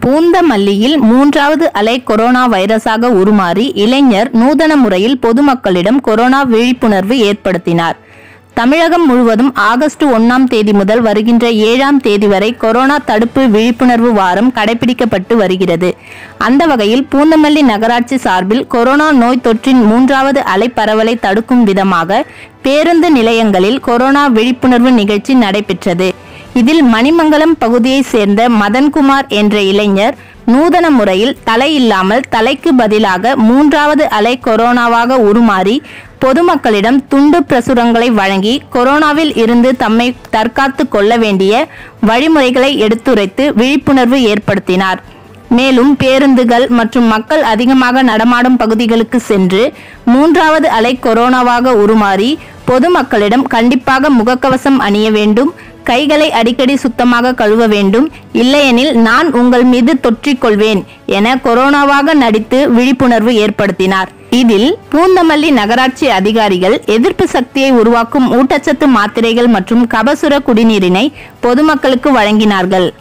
பூந்தமல்லியில் மூன்றாவது அலை கொரோனா வைரஸாக உருமாறி இளைஞர் நூதன முறையில் பொதுமக்களிடம் கொரோனா விழிப்புணர்வு ஏற்படுத்தினார் தமிழகம் முழுவதும் ஆகஸ்ட் ஒன்னாம் தேதி முதல் வருகின்ற ஏழாம் தேதி வரை கொரோனா தடுப்பு விழிப்புணர்வு வாரம் கடைபிடிக்கப்பட்டு வருகிறது அந்த வகையில் பூந்தமல்லி நகராட்சி சார்பில் கொரோனா நோய் தொற்றின் மூன்றாவது அலை பரவலை தடுக்கும் விதமாக பேருந்து நிலையங்களில் கொரோனா விழிப்புணர்வு நிகழ்ச்சி நடைபெற்றது இதில் மணிமங்கலம் பகுதியைச் சேர்ந்த மதன்குமார் என்ற இளைஞர் நூதன முறையில் தலை இல்லாமல் தலைக்கு பதிலாக மூன்றாவது அலை கொரோனாவாக உருமாறி பொதுமக்களிடம் துண்டு பிரசுரங்களை வழங்கி கொரோனாவில் இருந்து தம்மை தற்காத்து கொள்ள வேண்டிய வழிமுறைகளை எடுத்துரைத்து விழிப்புணர்வு ஏற்படுத்தினார் மேலும் பேருந்துகள் மற்றும் மக்கள் அதிகமாக நடமாடும் பகுதிகளுக்கு சென்று மூன்றாவது அலை கொரோனாவாக உருமாறி பொதுமக்களிடம் கண்டிப்பாக முகக்கவசம் அணிய வேண்டும் கைகளை அடிக்கடி சுத்தமாக கழுவ வேண்டும் இல்லையெனில் நான் உங்கள் மீது தொற்றிக் கொள்வேன் என கொரோனாவாக நடித்து விழிப்புணர்வு ஏற்படுத்தினார் இதில் பூந்தமல்லி நகராட்சி அதிகாரிகள் எதிர்ப்பு சக்தியை உருவாக்கும் ஊட்டச்சத்து மாத்திரைகள் மற்றும் கபசுர குடிநீரினை பொதுமக்களுக்கு வழங்கினார்கள்